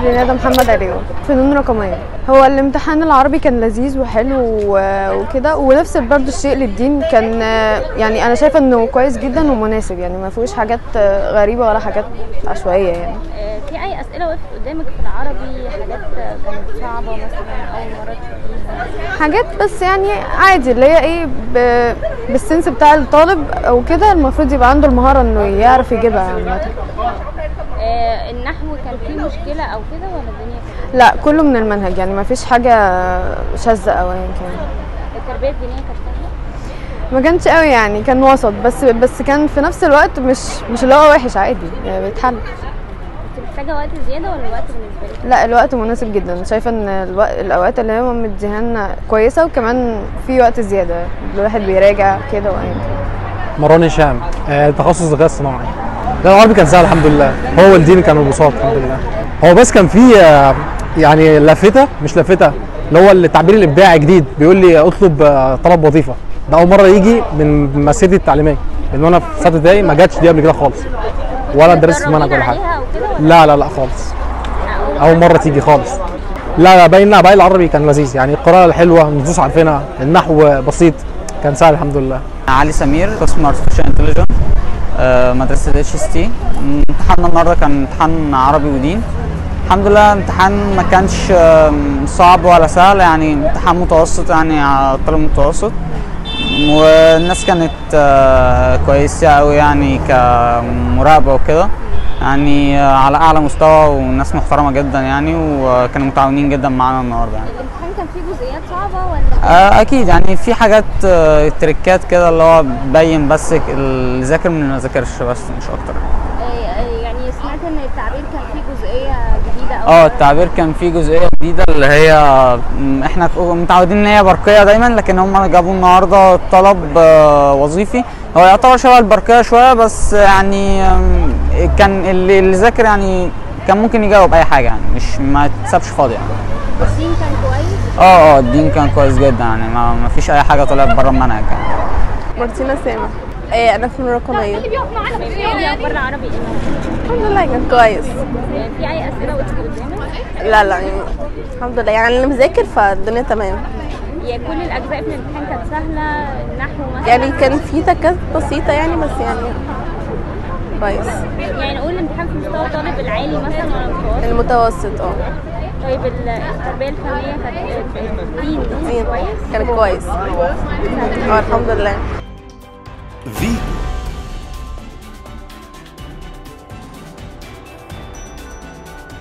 ندى محمد عليو فنون رقمية هو الامتحان العربي كان لذيذ وحلو و- وكده ونفس برضه الشيء للدين كان آه، يعني انا شايفه انه كويس جدا ومناسب يعني ما فيهوش حاجات آه، غريبه ولا حاجات عشوائيه يعني آه، في اي اسئله وقفت قدامك في العربي حاجات آه، كانت صعبه مثلا اول مره تشوفيها حاجات بس يعني عادي اللي هي ايه ب... بالسنس بتاع الطالب او كده المفروض يبقى عنده المهاره انه يعرف يجيبها عامه آه، النحو كان فيه مشكله او كده ولا الدنيا كانت لا كله من المنهج يعني ما فيش حاجه شاذه او ايا كان التربيه الدينيه كانت سهله ما كانش قوي يعني كان وسط بس بس كان في نفس الوقت مش مش اللي هو وحش عادي يعني بيتحل كنت محتاجه وقت زياده ولا الوقت بالنسبه لك لا الوقت مناسب جدا شايفه ان الوقت الاوقات اللي هم مديها لنا كويسه وكمان في وقت زياده الواحد بيراجع كده وايا كان مروان هشام آه، تخصص ذكاء اصطناعي لا العربي كان سهل الحمد لله هو والدين كانوا بساط الحمد لله هو بس كان فيه آه، يعني لافته مش لافته اللي هو التعبير الابداعي جديد بيقول لي اطلب آه، طلب وظيفه ده اول مره يجي من مسيرتي التعليميه لان انا في سته ابتدائي ما جاتش دي قبل كده خالص ولا درست منهج ولا حاجه عليها او كده ولا لا لا لا خالص اول مره تيجي خالص لا لا باين باقي العربي كان لذيذ يعني القراءه الحلوه النصوص عارفينها النحو بسيط كان سهل الحمد لله علي سمير قسم ارتفيشال انتليجنس مدرسه اتش اس تي امتحاننا النهارده كان امتحان عربي ودين الحمد لله امتحان ما كانش آم، صعب ولا سهل يعني امتحان متوسط يعني على الطالب المتوسط والناس كانت آه، كويسه قوي يعني كمراقبه وكده يعني آه، على اعلى مستوى والناس محترمه جدا يعني وكانوا متعاونين جدا معانا النهارده يعني الامتحان كان فيه جزئيات صعبه ولا آه، اكيد يعني في حاجات آه، تريكات كده اللي هو بين بس اللي ذاكر من اللي ما ذاكرش بس مش اكتر آه، آه، يعني سمعت ان التعبير كان فيه جزئيه جديده او اه التعبير كان فيه جزئيه جديده اللي هي م، احنا متعودين ان هي برقيه دايما لكن هم جابوا النهارده طلب آه، وظيفي هو يعتبر شبه البرقيه شويه بس يعني آم، كان اللي اللي ذاكر يعني كان ممكن يجاوب اي حاجه يعني مش ما تسابش فاضي يعني الدين كان كويس اه اه الدين كان كويس جدا يعني ما, ما فيش اي حاجه طلعت بره المنهج يعني مارتينا سامة ايه انا فنون رقمية ايه اخبار العربي ايه الحمد لله كان كويس آه، في اي اسئله وقفت قدامك لا لا يعني الحمد لله يعني انا مذاكر فالدنيا تمام هي كل الاجزاء في الامتحان كانت سهله النحو مثلا يعني كان في تكات بسيطة يعني بس يعني كويس يعني نقول الامتحان في مستوى الطالب العالي مثلا ولا المتوسط المتوسط اه طيب ال- التربيه الفنيه كانت الدين زين. كويس كان كويس اه الحمد لله فيتو